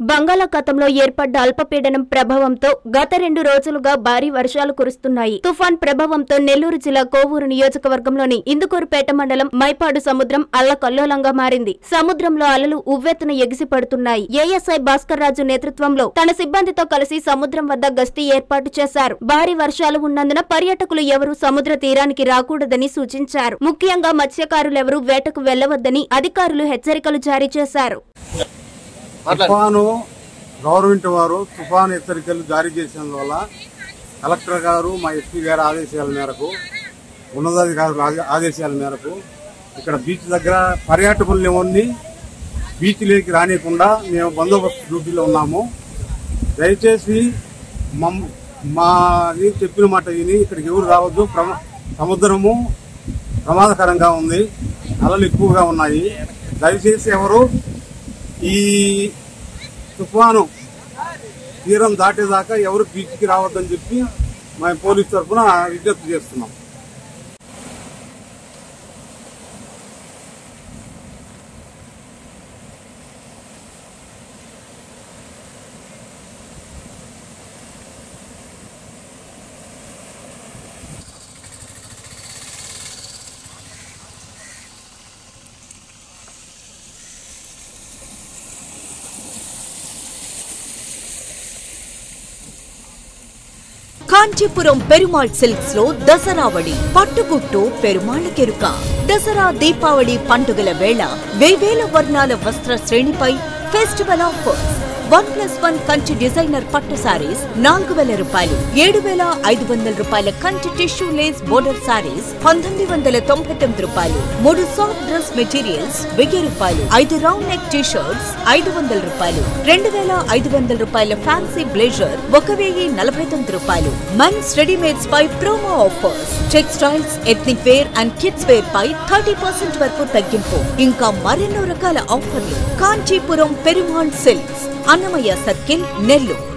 బంగాళాఖాతంలో ఏర్పడ్డ అల్పపీడనం ప్రభావంతో గత రెండు రోజులుగా భారీ వర్షాలు కురుస్తున్నాయి తుఫాన్ ప్రభావంతో నెల్లూరు జిల్లా కోవూరు నియోజకవర్గంలోని ఇందుకూరుపేట మండలం మైపాడు సముద్రం అల్లకల్లోలంగా మారింది సముద్రంలో అలలు ఉవ్వెత్తున ఎగిసి పడుతున్నాయి ఏఎస్ఐ భాస్కర్ రాజు నేతృత్వంలో తన సిబ్బందితో కలిసి సముద్రం వద్ద గస్తీ ఏర్పాటు చేశారు భారీ వర్షాలు ఉన్నందున పర్యాటకులు ఎవరూ సముద్ర తీరానికి రాకూడదని సూచించారు ముఖ్యంగా మత్స్యకారులెవరూ వేటకు వెళ్లవద్దని అధికారులు హెచ్చరికలు జారీ చేశారు తుఫాను గవర్నమెంట్ వారు తుఫాను హెచ్చరికలు జారీ చేసినందువల్ల కలెక్టర్ గారు మా ఎస్పీ గారి ఆదేశాల మేరకు ఉన్నతాధికారుల ఆదే- ఆదేశాల మేరకు ఇక్కడ బీచ్ దగ్గర పర్యాటకుల్ని ఎవరిని బీచ్లోకి రానియకుండా మేము బందోబస్తు డ్యూటీలో ఉన్నాము దయచేసి మమ్ మా ఇది చెప్పిన మాట విని ఇక్కడికి ఎవరు రావద్దు ప్రమ సముద్రము ప్రమాదకరంగా ఉంది అలలు ఎక్కువగా ఉన్నాయి దయచేసి ఎవరు ఈ తుఫాను తీరం దాటేదాకా ఎవరు బీచ్కి రావద్దని చెప్పి మేము పోలీస్ తరఫున విజ్ఞప్తి చేస్తున్నాం కాంచీపురం పెరుమాళ్ సిల్క్స్ లో దసరావళి పట్టుగుట్టు పెరుమాళ్ కెరుక దసరా దీపావళి పండుగల వేళ వేవేల వర్ణాల వస్త్ర శ్రేణిపై festival offers one plus one Kanchi designer పట్టు సారీస్ నాలుగు వేల రూపాయలు ఏడు వేల ఐదు వందల రూపాయల Kanchi tissue lace border saris పంతొమ్మిది వందల తొంభై తొమ్మిది రూపాయలు మూడు సాఫ్ట్ డ్రెస్ మెటీరియల్స్ వెయ్యి రూపాయలు ఐదు రౌండ్ నెక్ టీ షర్ట్స్ ఐదు వందల రూపాయలు రెండు వేల ఐదు వందల రూపాయల ఫ్యాన్సీ బ్లేజర్ ఒక వెయ్యి నలభై తొమ్మిది రూపాయలు మెన్స్ రెడీమేడ్స్ పై promo offers textiles ethnic wear and kids wear పై థర్టీ పర్సెంట్ వరకు తగ్గింపు ఇంకా మరెన్నో రకాల ఆఫర్లు కాంచీపురం పెరుమాళ్ సిల్క్స్ అన్నమయ్య సర్కిల్ నెల్లూరు